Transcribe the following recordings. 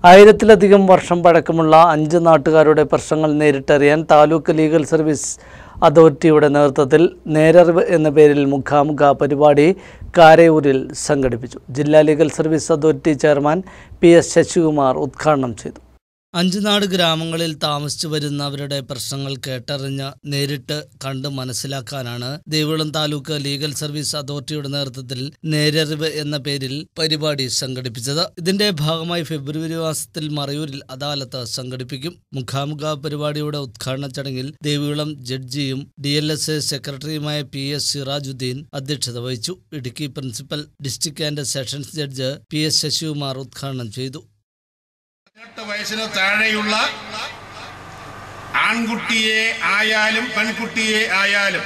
ആയിരത്തിലധികം വർഷം പഴക്കമുള്ള അഞ്ച് നാട്ടുകാരുടെ പ്രശ്നങ്ങൾ നേരിട്ടറിയാൻ താലൂക്ക് ലീഗൽ സർവീസ് അതോറിറ്റിയുടെ നേതൃത്വത്തിൽ നേരറിവ് എന്ന പേരിൽ മുഖാമുഖ പരിപാടി കാരയൂരിൽ സംഘടിപ്പിച്ചു ജില്ലാ legal service authority chairman P S Sasikumar ഉദ്ഘാടനം ചെയ്തു അഞ്ചുനാട് ഗ്രാമങ്ങളിൽ താമസിച്ചു വരുന്നവരുടെ പ്രശ്നങ്ങൾ കേട്ടറിഞ്ഞ് നേരിട്ട് കണ്ട് മനസ്സിലാക്കാനാണ് ദേവികുളം താലൂക്ക് ലീഗൽ സർവീസ് അതോറിറ്റിയുടെ നേതൃത്വത്തിൽ നേരറിവ് എന്ന പേരിൽ പരിപാടി സംഘടിപ്പിച്ചത് ഇതിന്റെ ഭാഗമായി ഫെബ്രുവരി മാസത്തിൽ മറയൂരിൽ അദാലത്ത് സംഘടിപ്പിക്കും മുഖാമുഖ പരിപാടിയുടെ ഉദ്ഘാടന ചടങ്ങിൽ ദേവികുളം ജഡ്ജിയും ഡി എൽ എസ് എ സെക്രട്ടറിയുമായ പി എസ് സിറാജുദ്ദീൻ അധ്യക്ഷത വഹിച്ചു Idukki principal district and sessions judge P S Sasikumar ഉദ്ഘാടനം ചെയ്തു പതിനെട്ട് വയസ്സിന് താഴെയുള്ള ആൺകുട്ടിയെ ആയാലും പെൺകുട്ടിയെ ആയാലും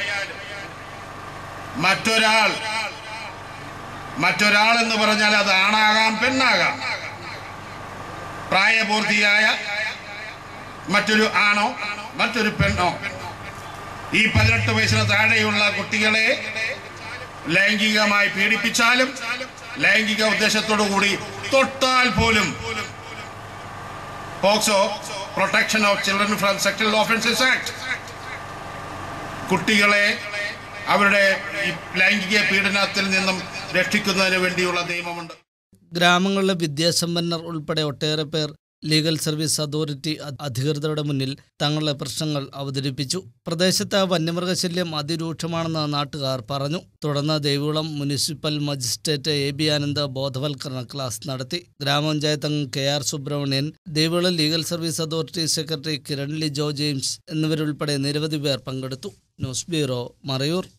മറ്റൊരാൾ മറ്റൊരാൾ എന്ന് പറഞ്ഞാൽ അത് ആണാകാം പെണ്ണാകാം പ്രായപൂർത്തിയായ മറ്റൊരു ആണോ മറ്റൊരു പെണ്ണോ ഈ പതിനെട്ട് വയസ്സിന് താഴെയുള്ള കുട്ടികളെ ലൈംഗികമായി പീഡിപ്പിച്ചാലും ലൈംഗിക ഉദ്ദേശത്തോടു കൂടി തൊട്ടാൽ പോലും POCSO protection of children from sexual offences act കുട്ടികളെ അവരുടെ ഈ ലൈംഗിക പീഡനത്തിൽ നിന്നും രക്ഷിക്കുന്നതിന് വേണ്ടിയുള്ള നിയമമുണ്ട് ഗ്രാമങ്ങളിലെ വിദ്യാസമ്പന്നർ ഉൾപ്പെടെ ഒട്ടേറെ പേർ ലീഗൽ സർവീസ് അതോറിറ്റി അ- അധികൃതരുടെ മുന്നിൽ തങ്ങളുടെ പ്രശ്നങ്ങൾ അവതരിപ്പിച്ചു പ്രദേശത്ത് വന്യമൃഗശല്യം അതിരൂക്ഷമാണെന്ന് നാട്ടുകാർ പറഞ്ഞു തുടർന്ന് Devikulam municipal magistrate A B Anand ബോധവൽക്കരണ ക്ലാസ് നടത്തി ഗ്രാമപഞ്ചായത്ത് അംഗം K R Subramanian Devikulam legal service authority secretary Kiran Lijo James എന്നിവരുൾപ്പെടെ നിരവധി പേർ പങ്കെടുത്തു ന്യൂസ് ബ്യൂറോ മറയൂർ